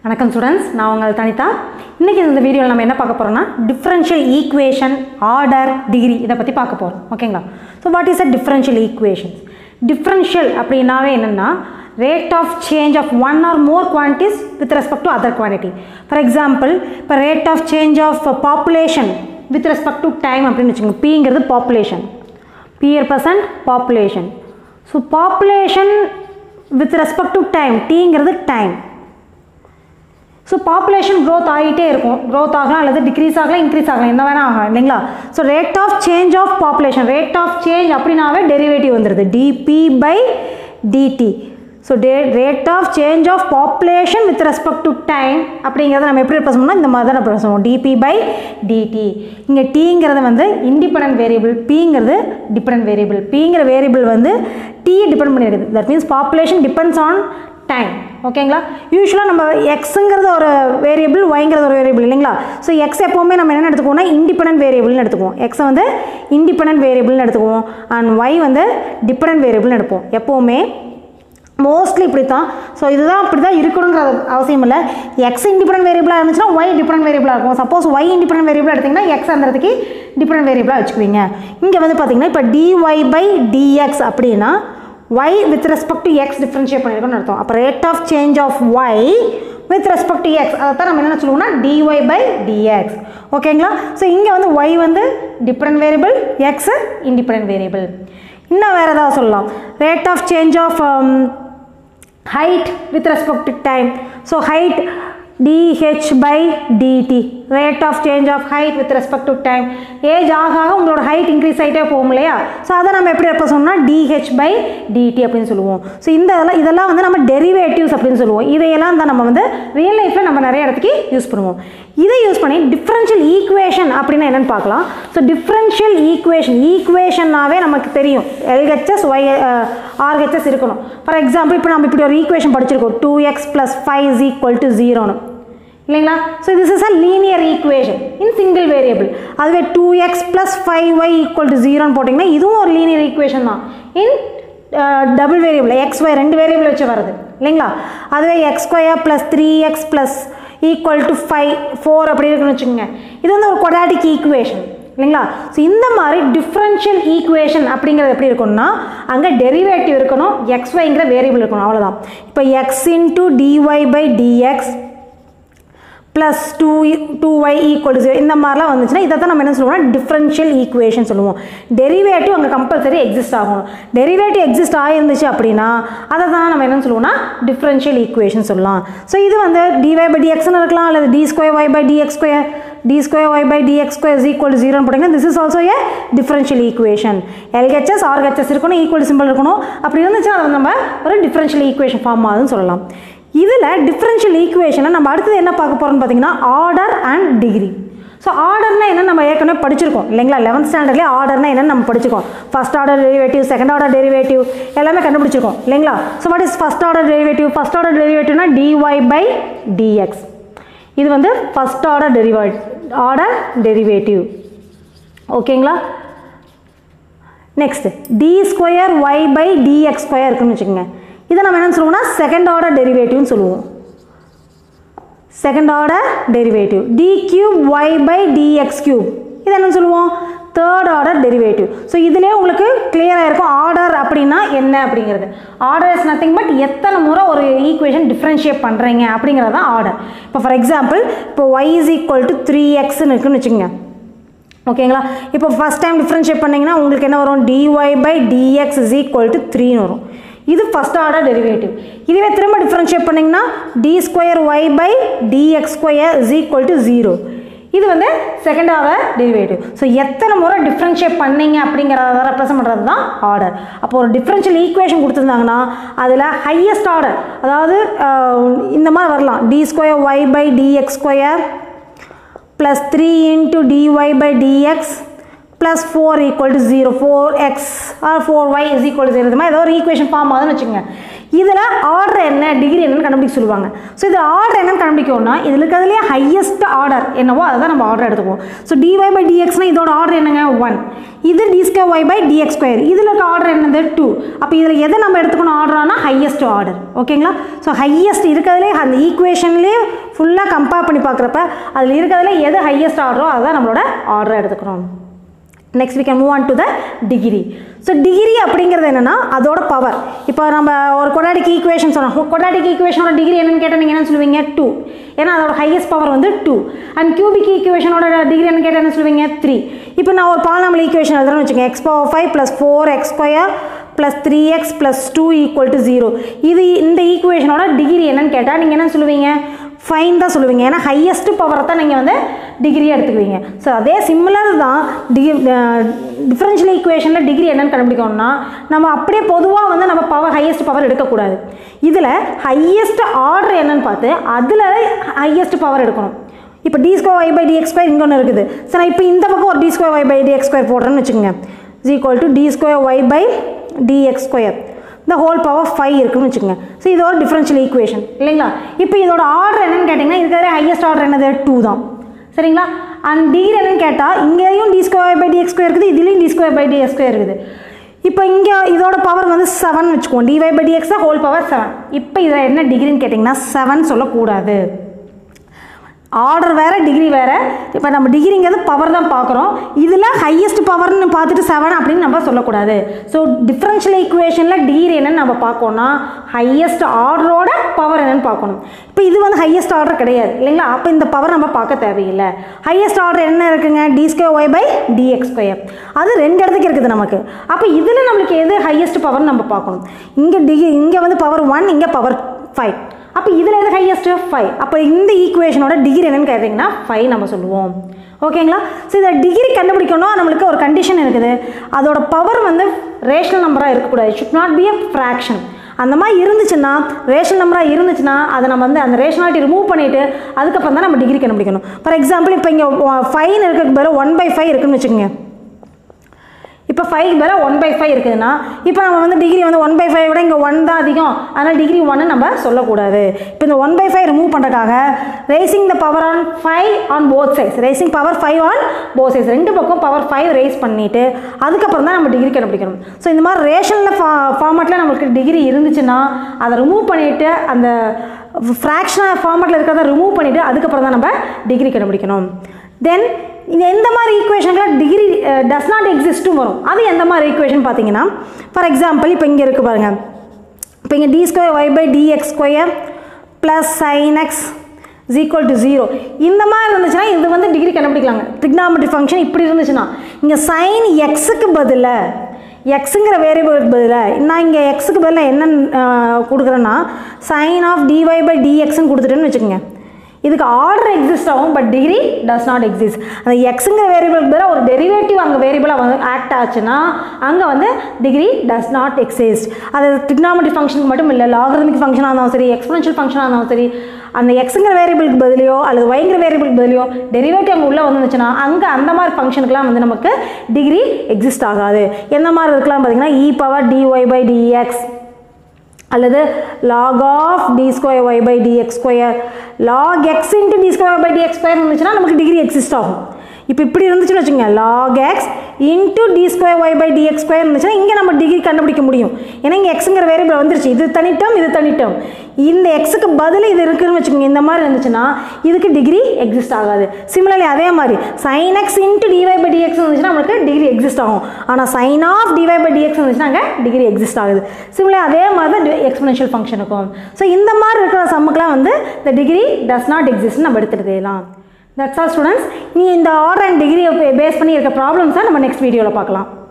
வணக்கம் ஸ்டூடெண்ட்ஸ் நான் உங்கள் தனிதா இன்றைக்கி இந்த வீடியோவில் நம்ம என்ன பார்க்க போகிறோம்னா டிஃப்ரென்ஷியல் ஈக்குவேஷன் ஆர்டர் டிகிரி இதை பற்றி பார்க்க போகிறோம் ஓகேங்களா so what is a differential equations differential அப்படின்னாவே என்னென்னா rate of change of one or more quantities with respect to other quantity for example இப்போ rate of change of population with respect to time அப்படின்னு வச்சுக்கோங்க பிங்கிறது population per percent population so population with respect to time டீங்கிறது time so population growth ஆகிட்டே இருக்கும் growth ஆகலாம் அல்லது degrees ஆகலாம் இன்க்ரீஸ் ஆகலாம் என்ன வேணால் ஆகலாம் இல்லைங்களா so rate of change of population rate of change அப்படின்னாவே டெரிவேட்டிவ் வந்துடுது dp by dt so the rate of change of population with respect to time அப்படிங்கிறத நம்ம எப்படி ரெப்ரஸ் பண்ணோம் இந்த மாதிரி தான் ரெப்ரஸ் பண்ணுவோம் டிபி பை டிடி இங்கே டீங்கிறது வந்து இண்டிபெண்டன்ட் வேரியபிள் பிங்கிறது டிபெண்டன்ட் வேரியபிள் பிங்கிற வேரியபிள் வந்து டி டிபெண்ட் பண்ணியிருக்குது that means population depends on time ஓகேங்களா யூஸ்வலாக நம்ம எக்ஸுங்கிறது ஒரு வேரியபிள் ஒய்ங்கிறது ஒரு வேரியபிள் இல்லைங்களா ஸோ எக்ஸ் எப்போவுமே நம்ம என்ன எடுத்துக்குவோம்னா இண்டிபெண்டன்ட் வேரியபிள்னு எடுத்துக்குவோம் எக்ஸை வந்து இண்டிபெண்டன்ட் வேரியபிள்னு எடுத்துக்குவோம் அண்ட் ஒய் வந்து டிபெண்டன்ட் வேரியபிள்னு எடுப்போம் எப்போவுமே மோஸ்ட்லி இப்படி தான் ஸோ இதுதான் அப்படி தான் இருக்கணுங்கிற அவசியம் இல்லை எக்ஸ் இண்டிபெண்டன்ட் வேரியபிளாக இருந்துச்சுன்னா ஒய் டிபெண்டன்ட் வேரியபிளாக இருக்கும் சப்போஸ் ஒய் இண்டிபெண்டன்ட் வேரியபிளாக எடுத்திங்கன்னா எக்ஸ் அந்த இடத்துக்கு டிபெண்டன்ட் வேரியபிளாக வச்சுக்குவீங்க இங்கே வந்து பார்த்தீங்கன்னா இப்போ டிஒய் பை டிஎக்ஸ் அப்படின்னா y with respect to x differentiate பண்ணியிருக்கோம்னு அர்த்தம் அப்போ rate of change of y with respect to x அதை தான் நம்ம என்ன சொல்லுவோம்னா dy by dx ஓகேங்களா ஸோ இங்கே வந்து y வந்து different variable x independent variable இன்னும் வேறு ஏதாவது சொல்லலாம் rate of change of height with respect to time so height dh by dt rate of change of height with respect to time age ஆக ஆக உங்களோட ஹைட் இன்க்ரீஸ் ஆகிட்டே போகும் இல்லையா ஸோ அதை நம்ம எப்படி எப்போ சொன்னோம்னா டிஹெச் பை டிடி அப்படின்னு சொல்லுவோம் ஸோ இந்த இதெல்லாம் இதெல்லாம் வந்து நம்ம டெரிவேட்டிவ்ஸ் அப்படின்னு சொல்லுவோம் இதையெல்லாம் தான் நம்ம வந்து ரியல் லைஃப்பில் நம்ம நிறைய இடத்துக்கு யூஸ் பண்ணுவோம் இதை யூஸ் பண்ணி டிஃப்ரென்ஷியல் ஈக்குவேஷன் அப்படின்னா என்னென்னு பார்க்கலாம் ஸோ டிஃப்ரென்ஷியல் ஈக்குவேஷன் ஈக்குவேஷன்னாவே நமக்கு தெரியும் எல்ஹெச்எஸ் ஒய் ஆர்ஹெச்எஸ் இருக்கணும் ஃபார் எக்ஸாம்பிள் இப்போ நம்ம இப்படி ஒரு ஈக்குவேஷன் படிச்சிருக்கோம் two X plus five is equal to ஜீரோன்னு இல்லைங்களா so this is a linear equation in single variable அதுவே two X plus five Y equal to ஜீரோன்னு போட்டிங்கன்னா இதுவும் ஒரு லீனியர் ஈக்குவேஷன் தான் in double variable X Y ரெண்டு வேரியபிள் வச்சு வருது இல்லைங்களா அதுவே X square plus three X plus equal to five four அப்படி இருக்குன்னு வச்சுக்கோங்க இது வந்து ஒரு கொடாட்டிக் ஈக்குவேஷன் இல்லைங்களா ஸோ இந்த மாதிரி டிஃப்ரென்ஷியல் ஈக்குவேஷன் அப்படிங்கிறது எப்படி இருக்கும்னா அங்கே டெரிவேட்டிவ் இருக்கணும் எக்ஸ் ஒய்ங்கிற வேரியபிள் இருக்கணும் அவ்வளோதான் இப்போ X into dy by dx plus two two Y equal to zero இந்த மாதிரிலாம் வந்துச்சுன்னா இதை தான் நம்ம என்ன சொல்லுவோம்னா டிஃப்ரென்ஷியல் ஈக்குவேஷன் சொல்லுவோம் டெரிவேட்டிவ் அங்கே கம்பல்சரி எக்ஸிஸ்ட் ஆகணும் டெரிவேட்டிவ் எக்ஸிஸ்ட் ஆகிருந்துச்சு அப்படின்னா அதை தான் நம்ம என்ன சொல்லுவோம்னா டிஃப்ரென்ஷியல் ஈக்குவேஷன் சொல்லலாம் ஸோ இது வந்து டிஒய் பை டிஎக்ஸ்னு இருக்கலாம் அல்லது d square Y by dx square d square Y by dx square is equal ஜீரோன்னு போட்டிங்கன்னா this is also a differential equation LHS RHS இருக்கணும் ஈக்குவல் சிம்பிள் இருக்கணும் அப்படி இருந்துச்சுன்னா அதை நம்ம ஒரு டிஃப்ரென்ஷியல் ஈக்குவேஷன் ஃபார்ம் ஆகுதுன்னு சொல்லலாம் இதில் டிஃப்ரென்ஷியல் ஈக்குவேஷனை நம்ம அடுத்தது என்ன பார்க்க போகிறோம்னு பார்த்தீங்கன்னா ஆர்டர் அண்ட் டிகிரி ஸோ ஆர்டர்னா என்ன நம்ம ஏற்கனவே படிச்சிருக்கோம் இல்லைங்களா லெவன்த் ஸ்டாண்டர்ட்லேயே ஆர்டர்னா என்னன்னு நம்ம படிச்சிருக்கோம் first order derivative second order derivative எல்லாமே கண்டுபிடிச்சிருக்கோம் இல்லைங்களா so what is first order derivative first order டெரிவேட்டிவ்னா டிஒய் பை டிஎக்ஸ் இது வந்து first order derivate order derivative ஓகேங்களா next d square Y by dx square இருக்குன்னு வச்சுக்கோங்க இதை நம்ம என்னன்னு சொல்லுவோம்னா செகண்ட் ஆர்டர் டெரிவேட்டிவ்னு சொல்லுவோம் second order derivative d cube Y by dx cube இது என்னன்னு சொல்லுவோம் தேர்ட் ஆர்டர் டெரிவேட்டிவ் ஸோ இதிலே உங்களுக்கு கிளியராக இருக்கும் ஆர்டர் அப்படின்னா என்ன அப்படிங்கிறது ஆர்டர் இஸ் நத்திங் பட் எத்தனை முறை ஒரு ஈக்குவேஷன் டிஃப்ரென்ஷியேட் பண்ணுறீங்க அப்படிங்கிறது தான் ஆர்டர் இப்போ ஃபார் எக்ஸாம்பிள் இப்போ Y is equal to three எக்ஸ்னு இருக்குன்னு வச்சுக்கோங்க ஓகேங்களா இப்போ ஃபஸ்ட் டைம் டிஃப்ரென்ஷியேட் பண்ணிங்கன்னா உங்களுக்கு என்ன வரும் d y by d x is equal to த்ரீன்னு வரும் இது ஃபஸ்ட் ஆர்டர் டெரிவேட்டிவ் இதுவே திரும்ப டிஃப்ரென்ஷியேட் பண்ணிங்கன்னா d square Y by dx square is equal to zero இது வந்து செகண்ட் ஆர்டர் டெரிவேட்டிவ் ஸோ எத்தனை முறை டிஃப்ரென்ஷியேட் பண்ணீங்க அப்படிங்கிறத ரெப்ரசன்ட் பண்ணுறது தான் ஆர்டர் அப்போ ஒரு டிஃப்ரென்ஷியல் ஈக்குவேஷன் கொடுத்துருந்தாங்கன்னா அதில் ஹையஸ்ட் ஆர்டர் அதாவது இந்த மாதிரி வரலாம் d square Y by dx square plus three into d y by dx plus four equal to zero four x or four y is equal to zero இது மாதிரி ஏதோ ஒரு ஈக்குவேஷன் ஃபார்ம் ஆகுதுன்னு வச்சுக்கோங்க இதில் ஆர்டர் என்ன டிகிரி என்னன்னு கண்டுபிடிக்க சொல்லுவாங்க ஸோ இது ஆர்டர் என்னன்னு கண்டுபிடிக்கணும்னா இதில் இருக்கிறதுலேயே ஹையஸ்ட் ஆர்டர் என்னவோ அதை தான் நம்ம ஆர்டர் எடுத்துக்குவோம் ஸோ டிஒய் பை டிஎக்ஸ்னால் இதோட ஆர்டர் என்னங்க ஒன் இது d square Y by dx square இதில் இருக்க ஆர்டர் என்னது டூ அப்போ இதில் எதை நம்ம எடுத்துக்கணும் ஆர்டரானா ஹையஸ்ட் ஆர்டர் ஓகேங்களா ஸோ ஹையஸ்ட் இருக்கிறதுலே அந்த ஈக்குவேஷன்லேயே ஃபுல்லாக கம்பேர் பண்ணி பார்க்குறப்ப அதில் இருக்கிறதுல எது ஹையஸ்ட் ஆர்டரோ அதுதான் நம்மளோட ஆர்டரை எடுத்துக்கிறோம் next we can move on to the degree so degree அப்படிங்கிறது என்னென்னா அதோட பவர் இப்போ நம்ம ஒரு கொடாடிக் ஈக்குவேஷன் சொன்னோம் கொடாடிக் ஈக்குவேஷனோட டிகிரி என்னன்னு கேட்டால் நீங்கள் என்ன சொல்லுவீங்க டூ ஏன்னா அதோட ஹையஸ்ட் பவர் வந்து டூ அண்ட் கியூபிக் ஈக்குவேஷனோட டிகிரி என்ன கேட்டால் என்ன சொல்லுவீங்க த்ரீ இப்போ நான் ஒரு பாலினாமல் ஈக்குவேஷன் எழுதுறேன்னு வச்சுக்கோங்க x power five plus four x square plus three X plus two equal to zero இது இந்த ஈக்குவேஷனோட டிகிரி என்னன்னு கேட்டால் நீங்கள் என்ன சொல்லுவீங்க ஃபைன் தான் சொல்லுவீங்க ஏன்னா ஹையஸ்ட் பவரை தான் நீங்கள் வந்து டிகிரி எடுத்துக்குவீங்க ஸோ அதே சிமிலர் தான் டி டிஃப்ரென்ஷியல் ஈக்குவேஷனில் டிகிரி என்னன்னு கண்டுபிடிக்கணும்னா நம்ம அப்படியே பொதுவாக வந்து நம்ம பவர் ஹையஸ்ட் பவர் எடுக்கக்கூடாது இதில் ஹையஸ்ட் ஆர்டர் என்னன்னு பார்த்து அதில் ஹையஸ்ட் பவர் எடுக்கணும் இப்போ d square Y by dx square இங்கே ஒன்று இருக்குது சரி நான் இப்போ இந்த பக்கம் ஒரு d square Y by dx square போடுறேன்னு வச்சுக்கோங்க is equal to d square Y by dx square இந்த ஹோல் பவர் ஃபைவ் இருக்குன்னு வச்சுக்கோங்க ஸோ இது ஒரு டிஃப்ரென்ஷியல் ஈக்குவேஷன் இல்லைங்களா இப்போ இதோட ஆர்டர் என்னன்னு கேட்டிங்கன்னா இருக்கிற ஹையஸ்ட் ஆர்டர் என்னது டூ தான் சரிங்களா அண்ட் டிகிரி என்னன்னு கேட்டால் இங்கேயும் d square by dx square இருக்குது இதுலேயும் d square by dx square இருக்குது இப்போ இங்கே இதோட பவர் வந்து செவன் வச்சுக்குவோம் d y by d x whole power seven இப்போ இதில் என்ன டிகிரின்னு கேட்டிங்கன்னா செவன் சொல்லக்கூடாது ஆர்டர் வேறு டிகிரி வேறு இப்போ நம்ம டிகிரிங்கிறது பவர் தான் பார்க்குறோம் இதில் ஹையஸ்ட் பவர்னு பார்த்துட்டு செவன் அப்படின்னு நம்ம சொல்லக்கூடாது ஸோ டிஃப்ரென்ஷியல் ஈக்குவேஷனில் டிகிரி என்னன்னு நம்ம பார்க்கணும்னா ஹையஸ்ட் ஆர்டரோட பவர் என்னன்னு பார்க்கணும் இப்போ இது வந்து ஹையஸ்ட் ஆர்டர் கிடையாது இல்லைங்களா அப்போ இந்த பவர் நம்ம பார்க்க தேவையில்லை ஹையஸ்ட் ஆர்டர் என்ன இருக்குங்க d square Y by dx square அது ரெண்டு இடத்துக்கு இருக்குது நமக்கு அப்போ இதில் நம்மளுக்கு எது ஹையஸ்ட் பவர் நம்ம பார்க்கணும் இங்கே டிகிரி இங்கே வந்து பவர் ஒன் இங்கே பவர் ஃபைவ் அப்போ இதில் எது ஹையஸ்ட்டு ஃபைவ் அப்போ இந்த ஈக்குவேஷனோட டிகிரி என்னன்னு கேட்டிங்கன்னா ஃபைவ் நம்ம சொல்லுவோம் ஓகேங்களா ஸோ இதை டிகிரி கண்டுபிடிக்கணும் நம்மளுக்கு ஒரு கண்டிஷன் இருக்குது அதோட பவர் வந்து ரேஷனல் நம்பராக இருக்கக்கூடாது should not be a fraction அந்த மாதிரி இருந்துச்சுன்னா ரேஷன் நம்பராக இருந்துச்சுன்னா அதை நம்ம வந்து அந்த ரேஷனாலிட்டி ரிமூவ் பண்ணிவிட்டு அதுக்கப்புறம் தான் நம்ம டிகிரி கண்டுபிடிக்கணும் ஃபார் எக்ஸாம்பிள் இப்போ இங்கே ஃபைன் இருக்கிறதுக்கு பதில் ஒன் பை ஃபைவ் இருக்குன்னு வச்சுக்கோங்க இப்போ ஃபைவ் மேலே ஒன் பை ஃபைவ் இருக்குதுன்னா இப்போ நம்ம வந்து டிகிரி வந்து ஒன் பை ஃபைவ் விட இங்கே ஒன் தான் அதிகம் அதனால் டிகிரி ஒன்னு நம்ம சொல்லக்கூடாது இப்போ இந்த ஒன் பை ஃபைவ் ரிமூவ் பண்ணுறதுக்காக racing the power on five on both size racing power five on both size ரெண்டு பக்கம் பவர் ஃபைவ் ரேஸ் பண்ணிவிட்டு அதுக்கப்புறம் தான் நம்ம டிகிரி கண்டுபிடிக்கணும் ஸோ இந்த மாதிரி ரேஷனில் ஃபா ஃபார்மேட்டில் நம்மளுக்கு டிகிரி இருந்துச்சுன்னா அதை ரிமூவ் பண்ணிவிட்டு அந்த ஃப்ராக்ஷனாக ஃபார்மேட்டில் இருக்கிறத ரிமூவ் பண்ணிவிட்டு அதுக்கப்புறம் தான் நம்ம டிகிரி கண்டுபிடிக்கணும் தென் இந்த எந்த மாதிரி ஈக்குவேஷனில் டிகிரி டஸ் நாட் எக்ஸிஸ்ட்டும் வரும் அது எந்த மாதிரி ஈக்குவேஷன் பார்த்தீங்கன்னா ஃபார் எக்ஸாம்பிள் இப்போ இங்கே இருக்குது பாருங்கள் இப்போ இங்கே d square Y by dx square plus sine x is equal to zero இந்த மாதிரி இருந்துச்சுன்னா இது வந்து டிகிரி கண்டுபிடிக்கலாங்க ட்ரிக்னாமெட்ரி ஃபங்க்ஷன் இப்படி இருந்துச்சுன்னா இங்கே சைன் எக்ஸுக்கு பதிலாக எக்ஸுங்கிற வேரியபிளுக்கு பதிலாக நான் இங்கே எக்ஸுக்கு பதிலாக என்ன கொடுக்குறேன்னா சைன் ஆஃப் டிஒய் பை டிஎக்ஸ்ன்னு கொடுத்துட்டேன்னு வச்சுக்கோங்க இதுக்கு ஆர்டர் எக்ஸிஸ்ட் ஆகும் but degree does not exist அந்த எக்ஸுங்கிற வேரியபிளுக்கு பதிலாக ஒரு டெரிவேட்டிவ் அங்கே வேரியபிளாக வந்து ஆக்ட் ஆச்சுன்னா அங்கே வந்து டிகிரி டஸ் நாட் எக்ஸிஸ்ட் அது ட்ரிக்னாமெட்ரி ஃபங்க்ஷனுக்கு மட்டும் இல்லை லாகரமிக் ஃபங்க்ஷனாக இருந்தாலும் சரி எக்ஸ்பென்ஷியல் ஃபங்க்ஷனாக இருந்தாலும் சரி அந்த எக்ஸுங்கிற வேரியபிளுக்கு பதிலையோ அல்லது ஒய்ங்கிற வேரியபிளுக்கு பதிலையோ டெரிவேட்டிவ் அங்கே உள்ளே வந்துச்சுன்னா அங்கே அந்த மாதிரி ஃபங்க்ஷனுக்குலாம் வந்து நமக்கு டிகிரி எக்ஸிஸ்ட் ஆகாது எந்த மாதிரி இருக்கலாம் பார்த்தீங்கன்னா e power d y by d x அல்லது log of d square Y by dx square log x into d square by dx square இருந்துச்சுன்னா நமக்கு டிகிரி எக்ஸிஸ்ட் ஆகும் இப்போ இப்படி இருந்துச்சுன்னு வச்சுக்கோங்க log x into d square Y by dx square இருந்துச்சுன்னா இங்கே நம்ம டிகிரி கண்டுபிடிக்க முடியும் ஏன்னா இங்கே எக்ஸுங்கிற வேரியபிள் வந்துருச்சு இது தனிட்டம் இது தனிட்டம் இந்த எக்ஸுக்கு பதில் இது இருக்குன்னு வச்சுக்கோங்க இந்த மாதிரி இருந்துச்சுன்னா இதுக்கு டிகிரி எக்ஸிஸ்ட் ஆகாது சிமிலர்லி அதே மாதிரி sine x into d y by d x இருந்துச்சுன்னா நமக்கு டிகிரி எக்ஸிஸ்ட் ஆகும் ஆனால் sine of d y by d x இருந்துச்சுன்னா அங்கே டிகிரி எக்ஸிஸ்ட் ஆகுது சிமிலர் அதே மாதிரி தான் எக்ஸ்பெனன்ஷியல் ஃபங்க்ஷனுக்கும் ஸோ இந்த மாதிரி இருக்கிற சம்முக்கெலாம் வந்து இந்த டிகிரி டஸ் நாட் எக்ஸிஸ்ட்னு நம்ம எடுத்துகிட்டு போயிடலாம் தட்ஸ் ஆல் ஸ்டூடெண்ட்ஸ் நீ இந்த ஆர்டர் அண்ட் டிகிரியை பேஸ் பண்ணி இருக்க ப்ராப்ளம்ஸை நம்ம நெக்ஸ்ட் வீடியோவில் பார்க்கலாம்